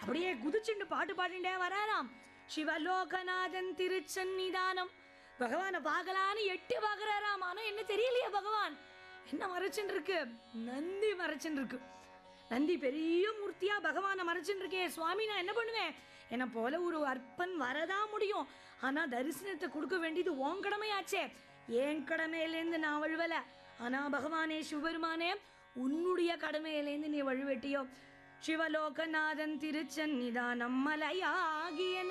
அப்படியே குதிச்சுண்டு பாட்டு பாடிண்டே வராராம் சிவலோகநாதன் திருச்சன்னிதானம் பகவானை பார்க்கலான்னு எட்டி பார்க்கறாராம் ஆனா என்ன தெரியலையே பகவான் என்ன மறைச்சுன்னு இருக்கு நந்தி மறைச்சுன்னு இருக்கு நந்தி பெரிய மூர்த்தியா பகவானை மறைச்சுன்னு இருக்கே சுவாமி நான் என்ன பண்ணுவேன் என்னை போல ஒரு அற்பன் வரதான் முடியும் ஆனா தரிசனத்தை கொடுக்க வேண்டியது உன் கடமையாச்சே என் கடமையிலேருந்து நான் வழுவல ஆனா பகவானே சிவபெருமானே உன்னுடைய கடமையிலேருந்து நீ வழுவெட்டியோ சிவலோகநாதன் திருச்சன்னிதானம் மலையாகிய